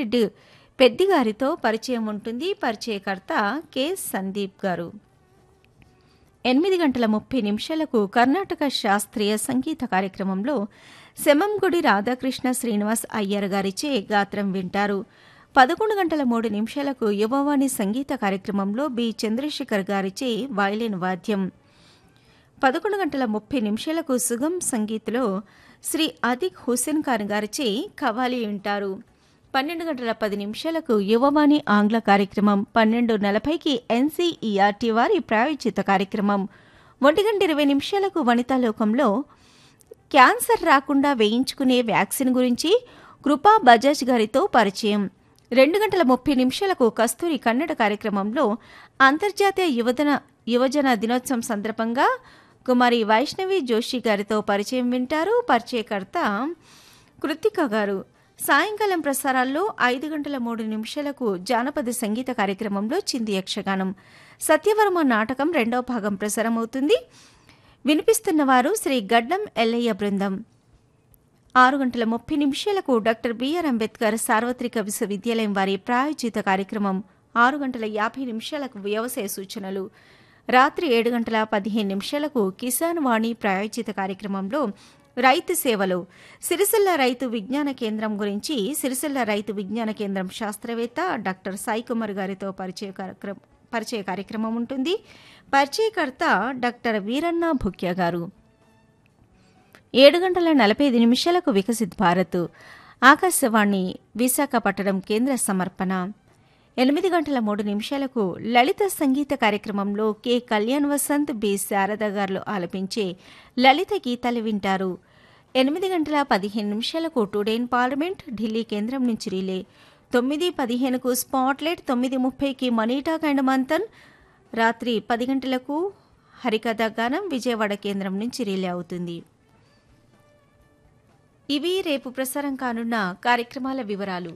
పెద్దిరెడ్డి పెద్దిగారితో పరిచయం ఉంటుంది పరిచయకర్త కె సందీప్ గారు ఎనిమిది గంటల ముప్పై నిమిషాలకు కర్ణాటక శాస్త్రీయ సంగీత కార్యక్రమంలో సెమంగుడి రాధాకృష్ణ శ్రీనివాస్ అయ్యర్ గారిచే గాత్రం వింటారు పదకొండు గంటల మూడు నిమిషాలకు యువవాణి సంగీత కార్యక్రమంలో బి చంద్రశేఖర్ గారిచే వయలిన్ వాద్యం పదకొండు గంటల ముప్పై నిమిషాలకు సుగం సంగీత్లో శ్రీ అదిక్ హుసేన్ ఖాన్ గారిచే కవాలి వింటారు పన్నెండు గంటల పది నిమిషాలకు యువవాణి ఆంగ్ల కార్యక్రమం పన్నెండు నలభైకి ఎన్సీఈఆర్టీ వారి ప్రాయోజిత కార్యక్రమం ఒంటి గంట ఇరవై నిమిషాలకు వనితా లోకంలో క్యాన్సర్ రాకుండా వేయించుకునే వ్యాక్సిన్ గురించి కృపా బజాజ్ గారితో పరిచయం రెండు గంటల ముప్పై నిమిషాలకు కస్తూరి కన్నడ కార్యక్రమంలో అంతర్జాతీయ యువజన యువజన దినోత్సవం సందర్భంగా కుమారి వైష్ణవి జోషి గారితో పరిచయం వింటారు పరిచయకర్త కృతిక గారు సాయంకాలం ప్రసారాల్లో ఐదు గంటల మూడు నిమిషాలకు జానపద సంగీత కార్యక్రమంలో చింది యక్షగానం సత్యవర్మ నాటకం రెండవ భాగం ప్రసారమవుతుంది వినిపిస్తున్నవారు శ్రీ గడ్డం ఎల్లయ్య బృందం ఆరు గంటల ముప్పై నిమిషాలకు డాక్టర్ బిఆర్ అంబేద్కర్ సార్వత్రిక విశ్వవిద్యాలయం వారి ప్రాయోజిత కార్యక్రమం ఆరు గంటల యాభై నిమిషాలకు వ్యవసాయ సూచనలు రాత్రి ఏడు గంటల పదిహేను నిమిషాలకు కిసాన్ వాణి ప్రాయోజిత కార్యక్రమంలో రైతు సేవలు సిరిసిల్ల రైతు విజ్ఞాన కేంద్రం గురించి సిరిసిల్ల రైతు విజ్ఞాన కేంద్రం శాస్త్రవేత్త డాక్టర్ సాయి కుమార్ గారితో పరిచయ కార్యక్రమం పరిచయ కార్యక్రమం ఉంటుంది పరిచయకర్త డాక్టర్ వీరన్న భుక్య గారు ఏడు గంటల నలభై ఐదు నిమిషాలకు వికసిత్ భారత్ ఆకాశవాణి విశాఖపట్నం కేంద్ర సమర్పణ ఎనిమిది గంటల మూడు నిమిషాలకు లలిత సంగీత కార్యక్రమంలో కె కళ్యాణ్ వసంత్ బి శారద గారు ఆలపించే లలిత గీతాలు వింటారు ఎనిమిది గంటల పదిహేను నిమిషాలకు టుడే ఇన్ పార్లమెంట్ ఢిల్లీ కేంద్రం నుంచి రిలే తొమ్మిది పదిహేనుకు స్పాట్లైట్ తొమ్మిది ముప్పైకి మనీటాక్ అండ్ మంతన్ రాత్రి పది గంటలకు హరికథ గానం విజయవాడ కేంద్రం నుంచి రిలే అవుతుంది ఇవి రేపు ప్రసారం కానున్న కార్యక్రమాల వివరాలు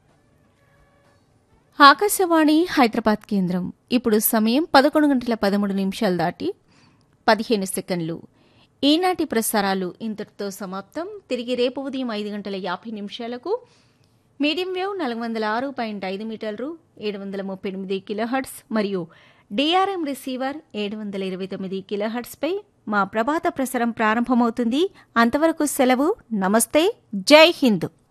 ఆకాశవాణి హైదరాబాద్ కేంద్రం ఇప్పుడు సమయం పదకొండు గంటల పదమూడు నిమిషాలు దాటి పదిహేను సెకండ్లు ఈనాటి ప్రసారాలు ఇంతటితో సమాప్తం తిరిగి రేపు ఉదయం ఐదు గంటల యాభై నిమిషాలకు మీడియం వేవ్ నాలుగు వందల ఆరు పాయింట్ ఐదు మీటర్లు ఏడు వందల ముప్పై ఎనిమిది కిలోహర్ట్స్ మరియు డిఆర్ఎం రిసీవర్ ఏడు వందల ఇరవై తొమ్మిది కిలోహర్ట్స్పై మా ప్రభాత ప్రసారం ప్రారంభమవుతుంది అంతవరకు సెలవు నమస్తే జై హింద్